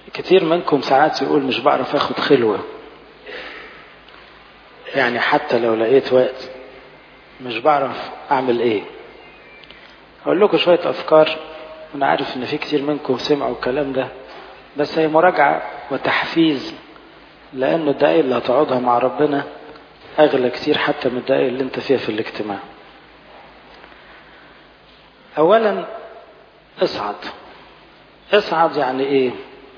كتير منكم ساعات يقول مش بعرف اخد خلوة يعني حتى لو لقيت وقت مش بعرف اعمل ايه اقول لكم شوية افكار انا عارف ان في كتير منكم سمعوا الكلام ده بس هي مراجعة وتحفيز لانه الدقايق اللي هتقعدها مع ربنا اغلى كتير حتى من الدقايق اللي انت فيها في الاجتماع اولا اصعد اصعد يعني ايه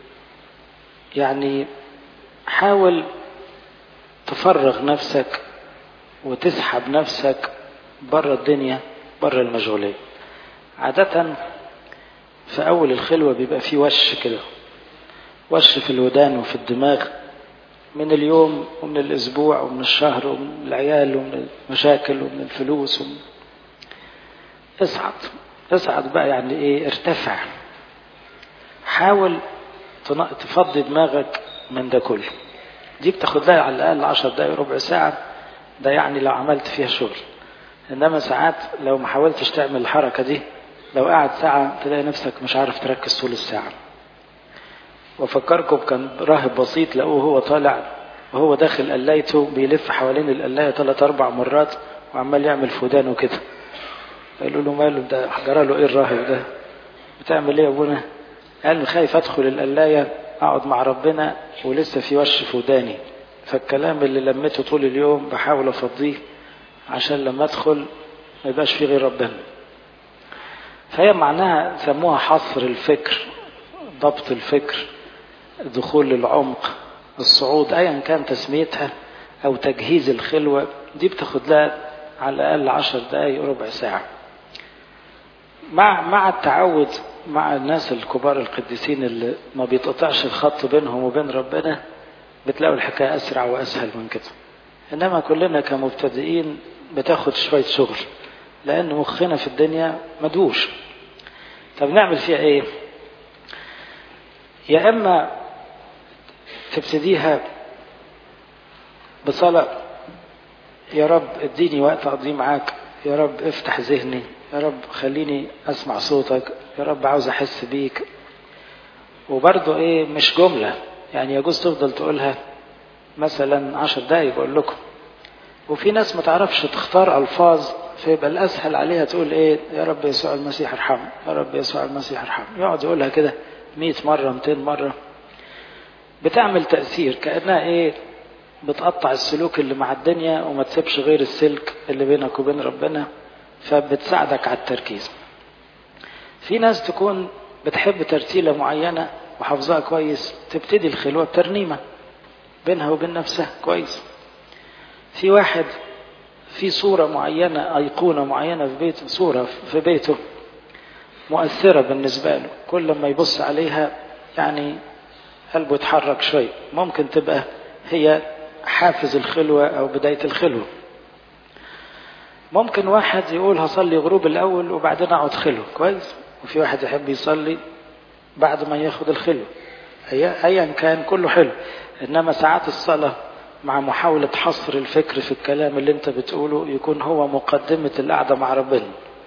يعني حاول تفرغ نفسك وتسحب نفسك بره الدنيا بره المشغولية عادة في أول الخلوة بيبقى في وش كده وش في الودان وفي الدماغ من اليوم ومن الأسبوع ومن الشهر ومن العيال ومن المشاكل ومن الفلوس ومن... اصعد اصعد بقى يعني ايه ارتفع حاول تفضي دماغك من ده كله دي بتاخد لها على الأقل عشر دقايق ربع ساعة ده يعني لو عملت فيها شغل إنما ساعات لو ما حاولتش تعمل الحركة دي لو قعد ساعة تلاقي نفسك مش عارف تركز طول الساعة وفكركم كان راهب بسيط لقوه هو طالع وهو داخل قلايته بيلف حوالين القلاية ثلاث أربع مرات وعمال يعمل فودانه كده قالوا له ماله ده جرى له ايه الراهب ده بتعمل ايه يا ابونا قال خايف ادخل القلاية اقعد مع ربنا ولسه في وش فوداني فالكلام اللي لمته طول اليوم بحاول افضيه عشان لما ادخل ما يبقاش في غير ربنا فهي معناها سموها حصر الفكر ضبط الفكر دخول للعمق الصعود ايا كان تسميتها او تجهيز الخلوة دي بتاخد لها على الاقل عشر دقايق ربع ساعة مع مع التعود مع الناس الكبار القديسين اللي ما بيتقطعش الخط بينهم وبين ربنا بتلاقوا الحكاية أسرع وأسهل من كده إنما كلنا كمبتدئين بتاخد شوية شغل لأن مخنا في الدنيا مدوش طب نعمل فيها إيه يا إما تبتديها بصلاة يا رب اديني وقت أقضيه معاك يا رب افتح ذهني يا رب خليني أسمع صوتك يا رب عاوز أحس بيك وبرضه إيه مش جملة يعني يجوز تفضل تقولها مثلا عشر دقايق بقول لكم وفي ناس ما تعرفش تختار ألفاظ فيبقى الأسهل عليها تقول إيه يا رب يسوع المسيح ارحمه يا رب يسوع المسيح ارحمه يقعد يقولها كده 100 مرة 200 مرة بتعمل تأثير كأنها إيه بتقطع السلوك اللي مع الدنيا وما تسيبش غير السلك اللي بينك وبين ربنا فبتساعدك على التركيز في ناس تكون بتحب ترتيلة معينة وحافظها كويس تبتدي الخلوة بترنيمة بينها وبين نفسها كويس في واحد في صورة معينة أيقونة معينة في بيته صورة في بيته مؤثرة بالنسبة له كل ما يبص عليها يعني قلبه يتحرك شوي ممكن تبقى هي حافز الخلوة أو بداية الخلوة ممكن واحد يقول هصلي غروب الأول وبعدين أقعد خلوة كويس وفي واحد يحب يصلي بعد ما ياخد الخلوة أيا كان كله حلو إنما ساعات الصلاة مع محاولة حصر الفكر في الكلام اللي انت بتقوله يكون هو مقدمة القعدة مع ربنا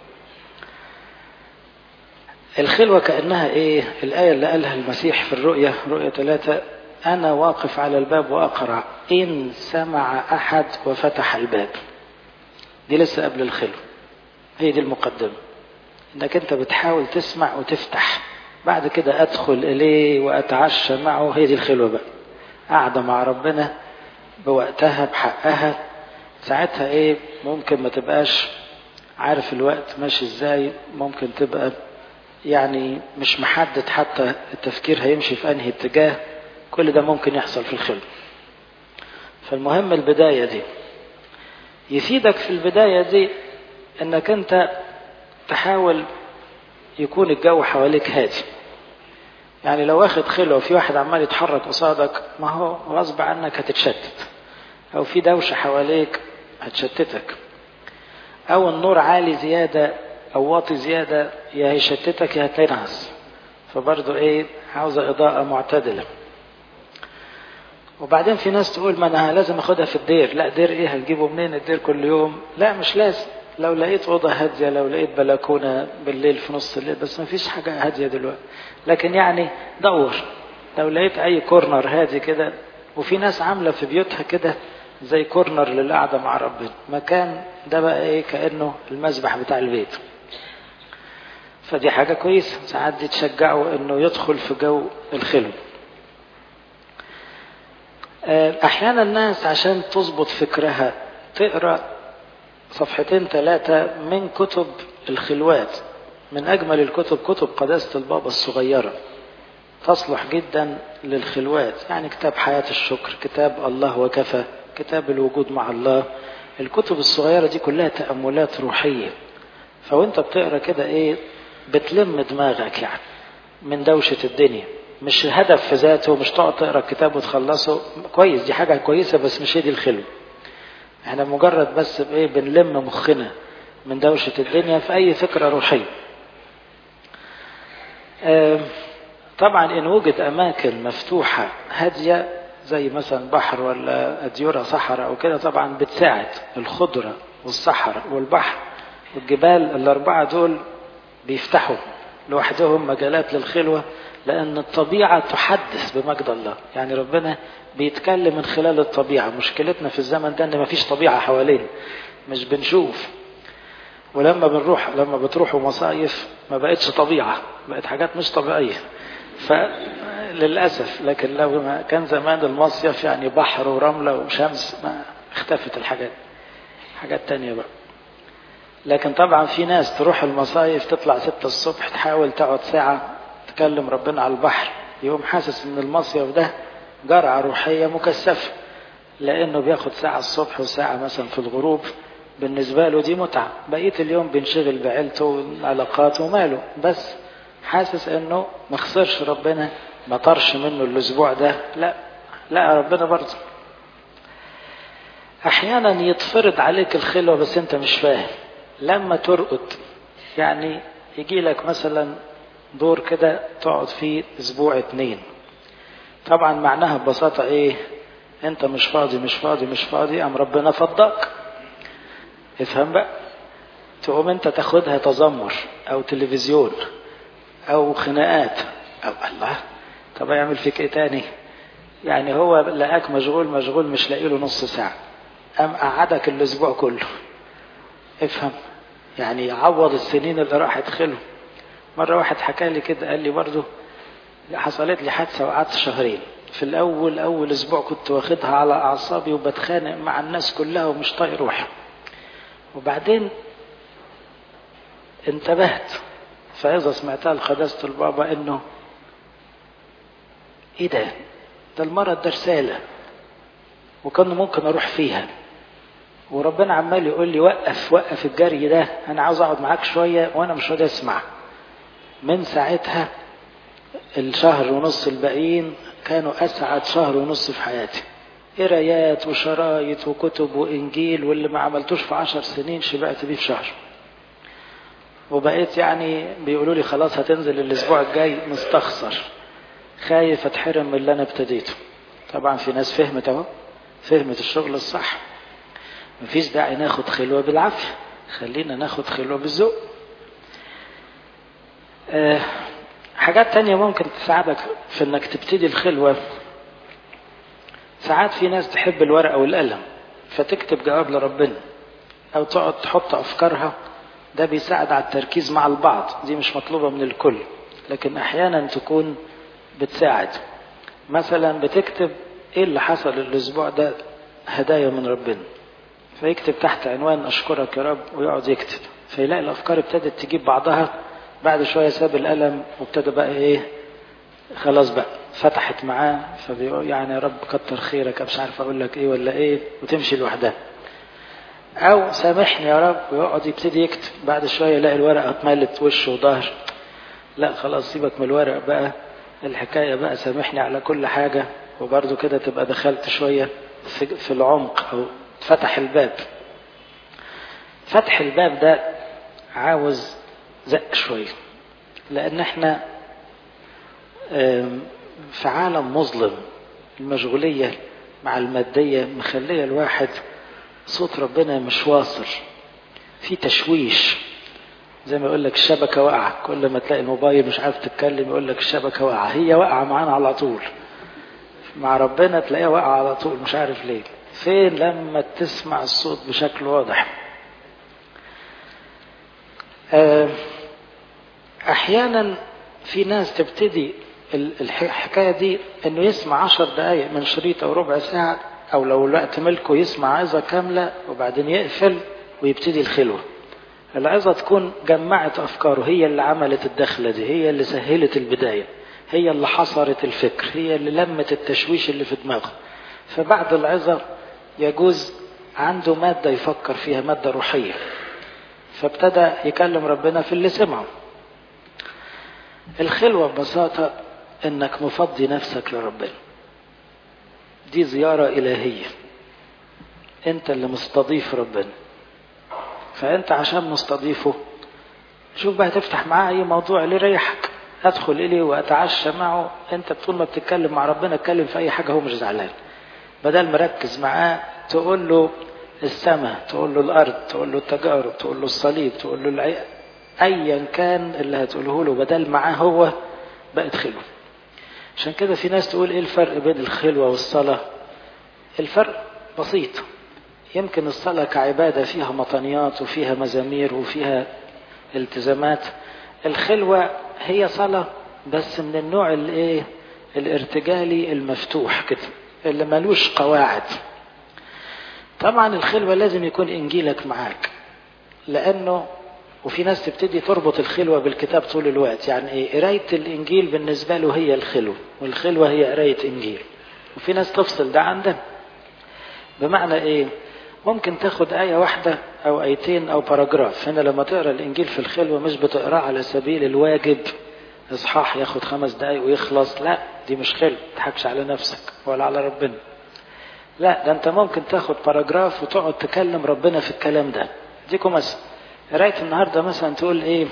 الخلوة كأنها ايه الآية اللي قالها المسيح في الرؤية رؤية ثلاثة أنا واقف على الباب وأقرع إن سمع أحد وفتح الباب دي لسه قبل الخلوة هي دي المقدمة إنك أنت بتحاول تسمع وتفتح بعد كده أدخل إليه وأتعشى معه هي دي الخلوة بقى قاعدة مع ربنا بوقتها بحقها ساعتها إيه ممكن ما تبقاش عارف الوقت ماشي إزاي ممكن تبقى يعني مش محدد حتى التفكير هيمشي في أنهي اتجاه كل ده ممكن يحصل في الخلق فالمهم البداية دي يفيدك في البداية دي انك انت تحاول يكون الجو حواليك هادي يعني لو واخد خلوة وفي واحد عمال يتحرك قصادك ما هو غصب عنك هتتشتت او في دوشة حواليك هتشتتك او النور عالي زيادة او واطي زيادة يا هيشتتك يا هتنعس فبرضه ايه عاوزة اضاءة معتدلة وبعدين في ناس تقول ما انا لازم اخدها في الدير لا دير ايه هتجيبه منين الدير كل يوم لا مش لازم لو لقيت اوضه هاديه لو لقيت بلكونه بالليل في نص الليل بس ما فيش حاجه هاديه دلوقتي لكن يعني دور لو لقيت اي كورنر هادي كده وفي ناس عامله في بيوتها كده زي كورنر للقعده مع ربنا مكان ده بقى ايه كانه المسبح بتاع البيت فدي حاجه كويسه ساعات دي تشجعه انه يدخل في جو الخلو احيانا الناس عشان تظبط فكرها تقرا صفحتين ثلاثه من كتب الخلوات من اجمل الكتب كتب قداسه البابا الصغيره تصلح جدا للخلوات يعني كتاب حياه الشكر كتاب الله وكفى كتاب الوجود مع الله الكتب الصغيره دي كلها تاملات روحيه فوانت بتقرا كده ايه بتلم دماغك يعني من دوشه الدنيا مش هدف في ذاته مش تقعد تقرا الكتاب وتخلصه كويس دي حاجه كويسه بس مش هي دي الخلو احنا مجرد بس بايه بنلم مخنا من دوشه الدنيا في اي فكره روحيه آه طبعا ان وجد اماكن مفتوحه هاديه زي مثلا بحر ولا اديره صحراء او كده طبعا بتساعد الخضره والصحراء والبحر والجبال الاربعه دول بيفتحوا لوحدهم مجالات للخلوه لأن الطبيعة تحدث بمجد الله يعني ربنا بيتكلم من خلال الطبيعة مشكلتنا في الزمن ده أن مفيش طبيعة حوالينا مش بنشوف ولما بنروح لما بتروحوا مصايف ما بقتش طبيعة بقت حاجات مش طبيعية فللأسف لكن لو ما كان زمان المصيف يعني بحر ورملة وشمس ما اختفت الحاجات حاجات تانية بقى لكن طبعا في ناس تروح المصايف تطلع ستة الصبح تحاول تقعد ساعة تكلم ربنا على البحر يقوم حاسس ان المصيف ده جرعة روحية مكثفة لانه بياخد ساعة الصبح وساعة مثلا في الغروب بالنسبة له دي متعة بقية اليوم بينشغل بعيلته وعلاقاته وماله بس حاسس انه ما خسرش ربنا ما طرش منه الاسبوع ده لا لا ربنا برضه احيانا يتفرض عليك الخلوة بس انت مش فاهم لما ترقد يعني يجي لك مثلا دور كده تقعد فيه اسبوع اتنين طبعا معناها ببساطة ايه انت مش فاضي مش فاضي مش فاضي ام ربنا فضاك افهم بقى تقوم انت تاخدها تذمر او تلفزيون او خناقات او الله طب يعمل فيك ايه تاني يعني هو لقاك مشغول مشغول مش لاقي له نص ساعة ام قعدك الاسبوع كله افهم يعني يعوض السنين اللي راحت خلو مرة واحد حكى لي كده قال لي برضه حصلت لي حادثة وقعدت شهرين في الأول أول أسبوع كنت واخدها على أعصابي وبتخانق مع الناس كلها ومش طايق روحي وبعدين انتبهت فإذا سمعتها لقداسة البابا إنه إيه ده؟ ده المرض ده رسالة وكان ممكن أروح فيها وربنا عمال يقول لي وقف وقف الجري ده أنا عاوز أقعد معاك شوية وأنا مش راضي أسمع من ساعتها الشهر ونص الباقيين كانوا أسعد شهر ونص في حياتي قرايات وشرايط وكتب وإنجيل واللي ما عملتوش في عشر سنين شبعت بيه في شهر وبقيت يعني بيقولوا لي خلاص هتنزل الأسبوع الجاي مستخسر خايف أتحرم من اللي أنا ابتديته طبعا في ناس فهمت أهو فهمت الشغل الصح مفيش داعي ناخد خلوة بالعافية خلينا ناخد خلوة بالذوق أه حاجات تانية ممكن تساعدك في انك تبتدي الخلوة ساعات في ناس تحب الورقة والقلم فتكتب جواب لربنا او تقعد تحط افكارها ده بيساعد على التركيز مع البعض دي مش مطلوبة من الكل لكن احيانا تكون بتساعد مثلا بتكتب ايه اللي حصل الاسبوع ده هدايا من ربنا فيكتب تحت عنوان اشكرك يا رب ويقعد يكتب فيلاقي الافكار ابتدت تجيب بعضها بعد شويه ساب القلم وابتدى بقى ايه خلاص بقى فتحت معاه فبيقول يعني يا رب كتر خيرك مش عارف اقول لك ايه ولا ايه وتمشي لوحدها او سامحني يا رب ويقعد يبتدي يكتب بعد شويه يلاقي الورقه اتملت وشه وظهر لا خلاص سيبك من الورق بقى الحكايه بقى سامحني على كل حاجه وبرده كده تبقى دخلت شويه في, في العمق او فتح الباب فتح الباب ده عاوز زق شوية لأن احنا في عالم مظلم المشغولية مع المادية مخلية الواحد صوت ربنا مش واصل في تشويش زي ما يقول لك الشبكة واقعة كل ما تلاقي الموبايل مش عارف تتكلم يقول لك الشبكة واقعة هي واقعة معانا على طول مع ربنا تلاقيها واقعة على طول مش عارف ليه فين لما تسمع الصوت بشكل واضح احيانا في ناس تبتدي الحكايه دي انه يسمع عشر دقائق من شريط او ربع ساعه او لو الوقت ملكه يسمع عظه كامله وبعدين يقفل ويبتدي الخلوه العظه تكون جمعت افكاره هي اللي عملت الدخله دي هي اللي سهلت البدايه هي اللي حصرت الفكر هي اللي لمت التشويش اللي في دماغه فبعد العظه يجوز عنده ماده يفكر فيها ماده روحيه فابتدى يكلم ربنا في اللي سمعه الخلوة ببساطة انك مفضي نفسك لربنا دي زيارة إلهية انت اللي مستضيف ربنا فانت عشان مستضيفه شوف بقى تفتح معاه اي موضوع اللي يريحك ادخل اليه واتعشى معه انت طول ما بتتكلم مع ربنا اتكلم في اي حاجه هو مش زعلان بدل مركز معاه تقول له السماء تقول له الارض تقول له التجارب تقول له الصليب تقول له العي... ايا كان اللي هتقوله له بدل معاه هو بقت خلوه عشان كده في ناس تقول ايه الفرق بين الخلوه والصلاه الفرق بسيط يمكن الصلاه كعباده فيها مطنيات وفيها مزامير وفيها التزامات الخلوه هي صلاه بس من النوع الايه الارتجالي المفتوح كده اللي ملوش قواعد طبعا الخلوة لازم يكون إنجيلك معاك لأنه وفي ناس تبتدي تربط الخلوة بالكتاب طول الوقت يعني إيه قراية الإنجيل بالنسبة له هي الخلوة والخلوة هي قراية إنجيل وفي ناس تفصل ده عن ده بمعنى إيه ممكن تاخد آية واحدة أو آيتين أو باراجراف هنا لما تقرأ الإنجيل في الخلوة مش بتقرأ على سبيل الواجب إصحاح ياخد خمس دقايق ويخلص لا دي مش خلوة تضحكش على نفسك ولا على ربنا لا ده انت ممكن تاخد باراجراف وتقعد تكلم ربنا في الكلام ده ديكم مثلا قرايه النهارده مثلا تقول ايه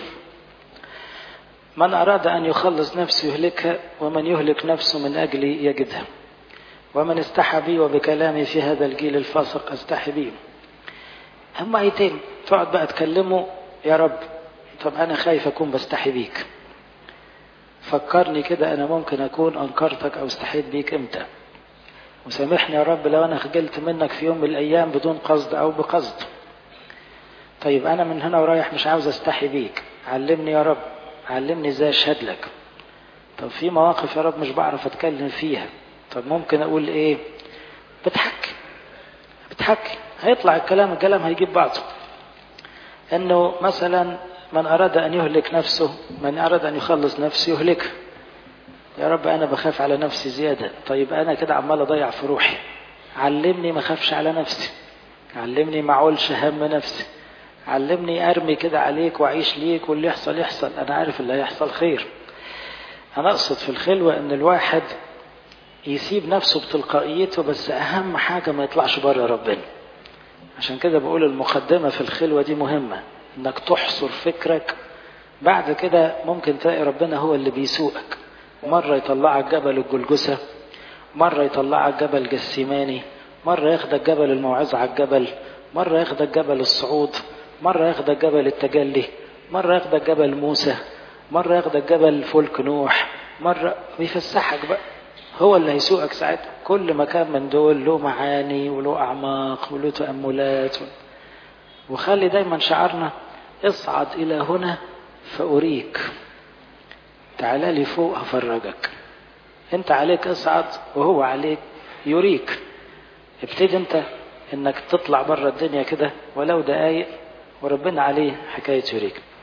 من اراد ان يخلص نفسه يهلكها ومن يهلك نفسه من اجلي يجدها ومن استحى بي وبكلامي في هذا الجيل الفاسق استحي بيه هم ايتين تقعد بقى تكلمه يا رب طب انا خايف اكون بستحي بيك فكرني كده انا ممكن اكون انكرتك او استحيت بيك امتى وسامحني يا رب لو انا خجلت منك في يوم من الايام بدون قصد او بقصد طيب انا من هنا ورايح مش عاوز استحي بيك علمني يا رب علمني ازاي اشهد لك طب في مواقف يا رب مش بعرف اتكلم فيها طب ممكن اقول ايه بتحكي بتحكي هيطلع الكلام الكلام هيجيب بعضه انه مثلا من اراد ان يهلك نفسه من اراد ان يخلص نفسه يهلكه يا رب انا بخاف على نفسي زياده طيب انا كده عمال اضيع في روحي علمني ما اخافش على نفسي علمني ما اعولش هم نفسي علمني ارمي كده عليك واعيش ليك واللي يحصل يحصل انا عارف اللي هيحصل خير انا اقصد في الخلوه ان الواحد يسيب نفسه بتلقائيته بس اهم حاجه ما يطلعش بره ربنا عشان كده بقول المقدمه في الخلوه دي مهمه انك تحصر فكرك بعد كده ممكن تلاقي ربنا هو اللي بيسوقك مرة يطلعك جبل الجلجسة مرة يطلعك جبل جسيماني مرة ياخدك جبل الموعظة على الجبل مرة ياخدك جبل الصعود مرة ياخدك جبل التجلي مرة ياخدك جبل موسى مرة ياخدك جبل فلك نوح مرة بيفسحك بقى هو اللي هيسوقك ساعتها كل مكان من دول له معاني وله أعماق وله تأملات وخلي دايما شعارنا اصعد إلى هنا فأريك تعالى لي فوق هفرجك انت عليك اصعد وهو عليك يريك ابتدي انت انك تطلع بره الدنيا كده ولو دقايق وربنا عليه حكاية يريك